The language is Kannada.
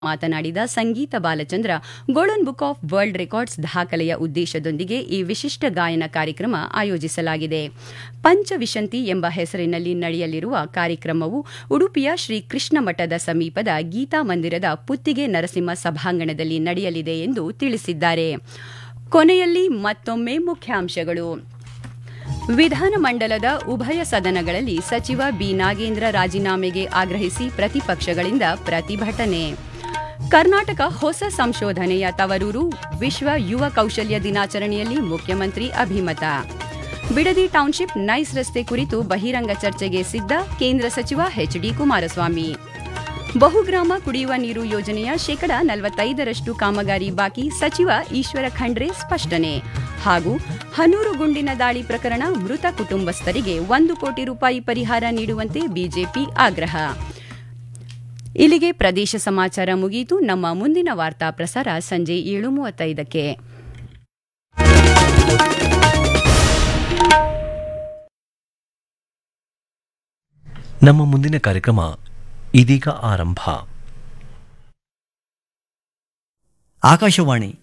ಮಾತನಾಡಿದ Sangeetha Balachandra golden book of world records ದಾಖಲೆಯ ಉದ್ದೇಶದೊಂದಿಗೆ ಈ ವಿಶಿಷ್ಟ ಗಾಯನ ಕಾರ್ಯಕ್ರಮ ಆಯೋಜಿಸಲಾಗಿದೆ ಪಂಚವಿಶಂತಿ ಎಂಬ ಹೆಸರಿನಲ್ಲಿ ನಡೆಯಲಿರುವ ಕಾರ್ಯಕ್ರಮವು ಉಡುಪಿಯ ಶ್ರೀ ಕೃಷ್ಣ ಮಠದ ಸಮೀಪದ ಗೀತಾ ಮಂದಿರದ ಪುತ್ತಿಗೆ ನರಸಿಂಹ ಸಭಾಂಗಣದಲ್ಲಿ ನಡೆಯಲಿದೆ ಎಂದು ತಿಳಿಸಿದ್ದಾರೆ ಕೊನೆಯಲ್ಲಿ ಮತ್ತೊಮ್ಮೆ ಮುಖ್ಯಾಂಶಗಳು ವಿಧಾನಮಂಡಲದ ಉಭಯ ಸದನಗಳಲ್ಲಿ ಸಚಿವ ಬಿ ನಾಗೇಂದ್ರ ರಾಜೀನಾಮೆಗೆ ಆಗ್ರಹಿಸಿ ಪ್ರತಿಪಕ್ಷಗಳಿಂದ ಪ್ರತಿಭಟನೆ ಕರ್ನಾಟಕ ಹೊಸ ಸಂಶೋಧನೆಯ ತವರೂರು ವಿಶ್ವ ಯುವ ಕೌಶಲ್ಯ ದಿನಾಚರಣೆಯಲ್ಲಿ ಮುಖ್ಯಮಂತ್ರಿ ಅಭಿಮತ ಬಿಡದಿ ಟೌನ್ಶಿಪ್ ನೈಸ್ ರಸ್ತೆ ಕುರಿತು ಬಹಿರಂಗ ಚರ್ಚೆಗೆ ಸಿದ್ಧ ಕೇಂದ್ರ ಸಚಿವ ಎಚ್ಡಿ ಕುಮಾರಸ್ವಾಮಿ ಬಹುಗ್ರಾಮ ಕುಡಿಯುವ ನೀರು ಯೋಜನೆಯ ಶೇಕಡ ನಲವತ್ತೈದರಷ್ಟು ಕಾಮಗಾರಿ ಬಾಕಿ ಸಚಿವ ಈಶ್ವರ ಖಂಡ್ರೆ ಸ್ಪಷ್ಟನೆ ಹಾಗೂ ಹನೂರು ಗುಂಡಿನ ದಾಳಿ ಪ್ರಕರಣ ಮೃತ ಕುಟುಂಬಸ್ಥರಿಗೆ ಒಂದು ಕೋಟಿ ರೂಪಾಯಿ ಪರಿಹಾರ ನೀಡುವಂತೆ ಬಿಜೆಪಿ ಆಗ್ರಹ ಇಲ್ಲಿಗೆ ಪ್ರದೇಶ ಸಮಾಚಾರ ಮುಗಿಯಿತು ನಮ್ಮ ಮುಂದಿನ ವಾರ್ತಾ ಪ್ರಸಾರ ಸಂಜೆ ಏಳು ಮೂವತ್ತೈದಕ್ಕೆ ನಮ್ಮ ಮುಂದಿನ ಕಾರ್ಯಕ್ರಮ ಇದೀಗ ಆರಂಭ ಆಕಾಶವಾಣಿ